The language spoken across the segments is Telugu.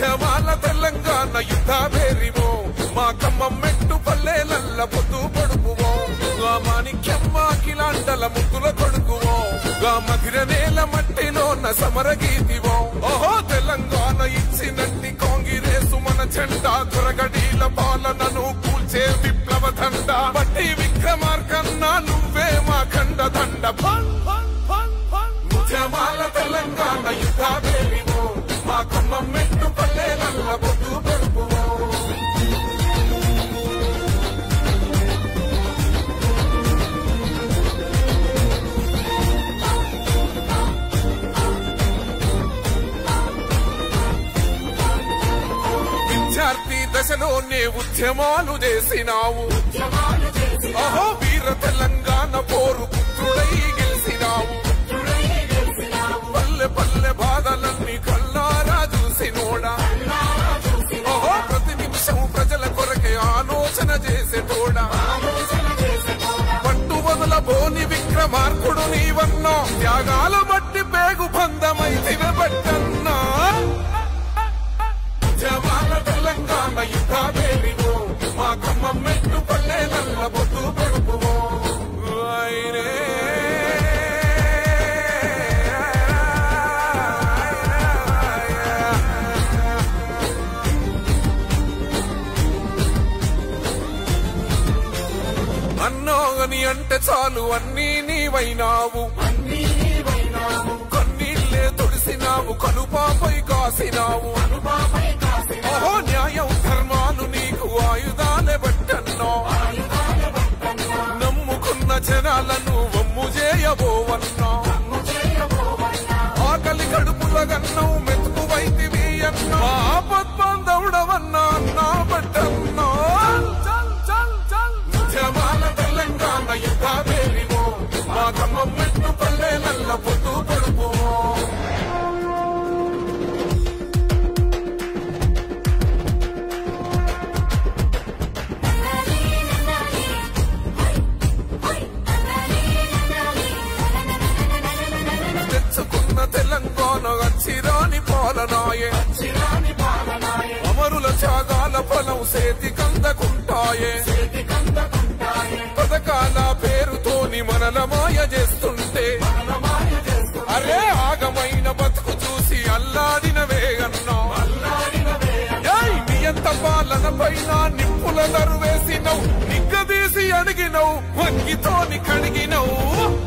ఉద్యమాల తెలంగాణ యుద్ధ వేరివో మా కమ్మ మెట్టు పల్లెలల్ల పొద్దు పొడుపువో గా మాణిక్యమ్మ కిలాంటల ముద్దుల కొడుకువో గా మధిర నేల మట్టిలోన సమర గీతివో ఓహో తెలంగాణ ఇచ్చినట్టి కాంగిరేసు మన జెండా దొరగడీల పాలనను కూల్చే విప్లవ దండ బట్టి విక్రమార్కన్నా నువ్వే మా ఖండ దండ ఫల్, ఫల్, ఫల్, ఫల్. ఉద్యమాల తెలంగాణ యుద్ధ వేరివో మా కమ్మ మెట్టు పల్లెలల్ల పొద్దు పొడుపువో విద్యార్థి దశలోనే ఉద్యమాలు చేసినావు అహో వీర తెలంగాణ పోరు పుత్రుడై గెలిసినావు పల్లె పల్లె బాధలన్నీ కల్లారా చూసినోడా ఓహో ప్రతి నిమిషం ప్రజల కొరకే ఆలోచన చేసేటోడా పట్టు వదల బోని విక్రమార్కుడు నీవన్నా త్యాగాల బట్టి పేగు బంధమై తినబట్టన్నా జవాల తెలంగాణ యుద్ధ వేలివో మా కమ్మ మెట్టు పల్లె నల్ల బొట్టు పొడుపువో అయినే అన్నోగని అంటే చాలు అన్నీ నీవైనావు కన్నీళ్ళే తొడిసినావు కనుపాపై కాసినావు ఓహో న్యాయం ధర్మాలు నీకు ఆయుధాలే బట్టన్నో నమ్ముకున్న జనాలను వమ్ము చేయబోవన్నా ఆకలి కడుపుల గన్నవు మెతుకు వైతివి అన్నా ఆపద్బాంధవుడవన్నా అన్నా బట్టన్నా జమాల తెలంగాణ యుద్ధ వేరివో మా కమ్మ మెట్టు పల్లె నల్ల పొద్దు పొడుపువో తెచ్చుకున్న తెలంగాణ అచ్చిరాని పాలనాయే అమరుల త్యాగాల ఫలం సేతి కందకుంటాయే పథకాల పేరుతోని మనల మాయ చేస్తుంటే అరే ఆగమైన బతుకు చూసి అల్లాడిన వేగన్నా ఏయ్, నియంత పాలన పైన నిప్పుల దరువేసినవు నిగ్గదీసి అడిగినవు వంగితోని కడిగినవు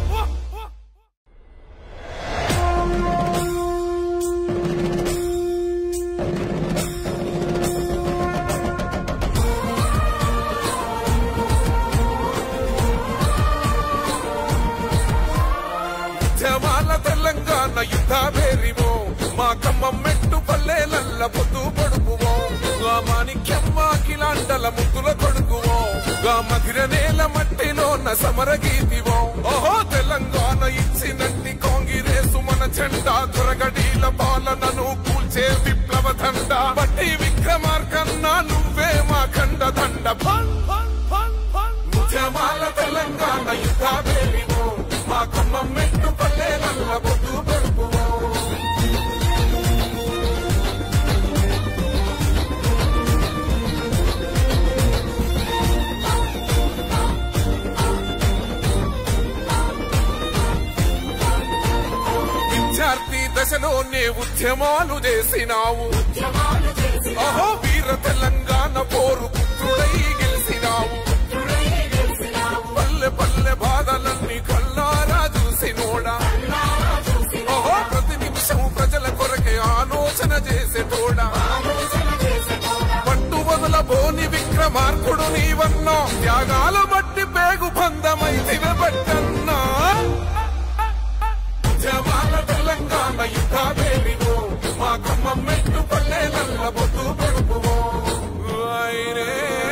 జమాల తెలంగాణ యుద్ధ వేరివో మా కమ్మ మెట్టు పల్లెలల్ల పొద్దు పొడుపువో గా మాణిక్యమ్మ కిలాంటల ముద్దుల కొడుకువో గా మధిర నేల మట్టిలోన సమర గీతివో ఓహో తెలంగాణ ఇచ్చినట్టి కాంగిరేసు మన జెండా దొరగడీల పాలనను కూల్చే విప్లవ దండ బట్టి విక్రమార్కన్నా నువ్వే మా ఖండ దండ ఫల్, ఫల్, ఫల్, ఫల్. జమాల తెలంగాణ యుద్ధ వేరివో మా కమ్మ మెట్టు పల్లె నల్ల బొట్టు పొడుపువో విద్యార్థి దశలోనే ఉద్యమాలు చేసినావు అహో వీర తెలంగాణ పోరు పుత్రుడై గెలిసినావు పల్లె పల్లె బాధలన్నీ కల్లారా చూసినోడా ఓహో ప్రతి నిమిషం ప్రజల కొరకే ఆలోచన చేసేటోడా పట్టు వదల బోని విక్రమార్కుడు నీవన్నా త్యాగాల బట్టి పేగు బంధమై తినబట్టన్నా జవాల తెలంగాణ యుద్ధ వేలివో మా కమ్మ మెట్టు పల్లె నల్ల బొట్టు పొడుపువో అయినే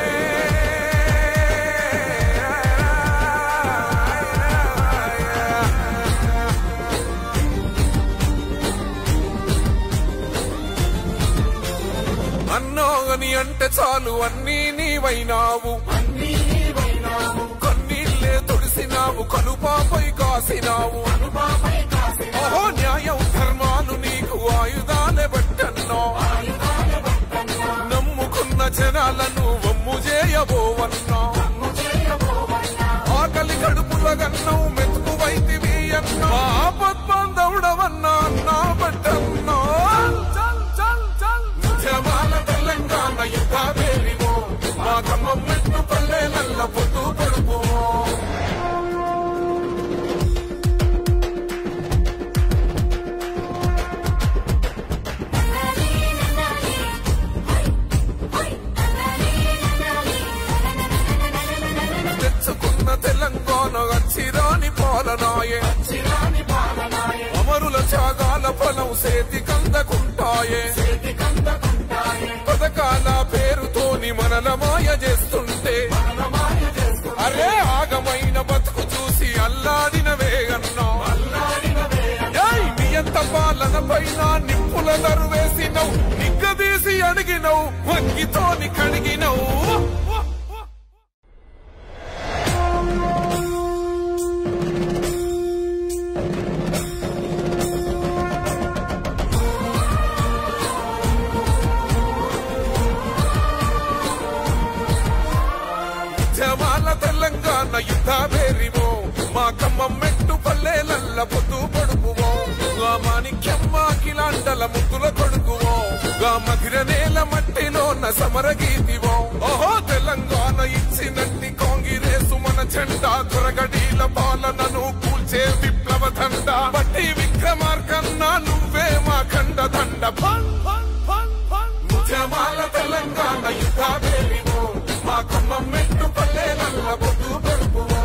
అన్నోగని అంటే చాలు అన్నీ నీవైనావు కన్నీళ్ళే తొడిసినావు కనుపాపై కాసినావు ఓహో న్యాయం ధర్మాలు నీకు ఆయుధాలే బట్టన్నో జనాలను వమ్ము చేయబోవన్నా ఆకలి కడుపుల గన్నం మెతుకు వైతివి అన్నా ఆపద్బాంధవుడవన్నా అన్నా బట్టన్నా ఉద్యమాల తెలంగాణ యుద్ధ వేరివో మా ఖమ్మం మెట్టు పల్లె నల్ల పొద్దు పడుకోవో తెచ్చుకున్న తెలంగాణ అచ్చిరాని పాలనాయే అమరుల త్యాగాల ఫలం సేతి కందకుంటాయే పథకాల పేరుతోని మనల మాయ చేస్తుంటే అరే ఆగమైన బతుకు చూసి అల్లాడిన వేగన్నా ఏయ్, నియంత పాలన పైన నిప్పుల దరువేసినవు నిగ్గదీసి అడిగినవు వంగితోని కడిగినవు జమాల తెలంగాణ యుద్ధ వేరివో మా కమ్మం మెట్టు పల్లెలల్ల పొద్దు పడుకువో గా మాణిక్యమ్మ కిలాండల ముద్దుల కొడుకువో గా మధిర నేల మట్టిలోన సమర గీతివో ఓహో తెలంగాణ ఇచ్చినట్టి కాంగిరేసు మన జెండా దొరగడీల పాలనను కూల్చే విప్లవ దండ బట్టి విక్రమార్కన్నా నువ్వే మా ఖండ దండ ఫల్ ఫల్ ఫల్ ఫల్ ముజమాల తెలంగాణ యుద్ధ వేరివో మా ఖమ్మం మెట్టు పల్లె నల్ల బొద్దు పడుకువో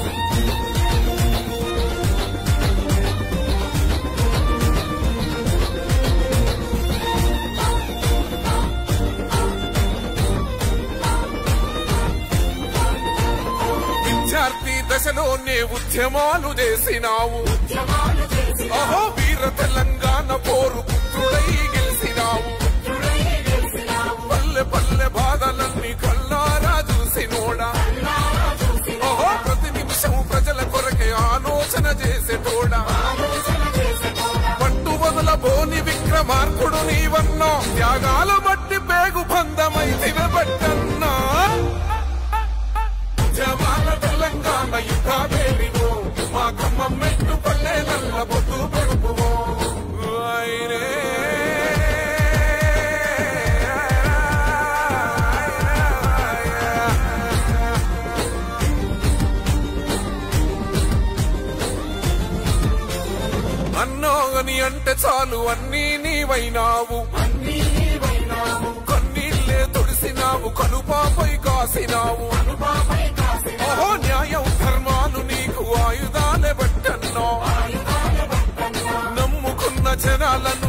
విద్యార్థి దశలోనే ఉద్యమాలు చేసినావు అహో వీర తెలంగాణ పోరు పుత్రుడై గెలిసినావు పల్లె పల్లె బాధలన్నీ కళ్ళారా చూసినోడా ఓహో ప్రతి నిమిషం ప్రజల కొరకే ఆలోచన చేసేటోడా పట్టు వదల బోని విక్రమార్కుడు నీవన్నా త్యాగాల మట్టి పేగు బంధమై దివబట్టన్నా జమాల తెలంగాణ యుద్ధ వేలివో మా ఖమ్మం మెట్టు పల్లె నల్ల బొట్టు పడుకువో ఆయనే అన్నోగని అంటే చాలు అన్నీ నీవైనావు కన్నీళ్ళే తుడిసినావు కనుపాపై కాసినావు ఓహో న్యాయం ధర్మాలు నీకు ఆయుధాలే బట్టన్నో నమ్ముకున్న జనాలను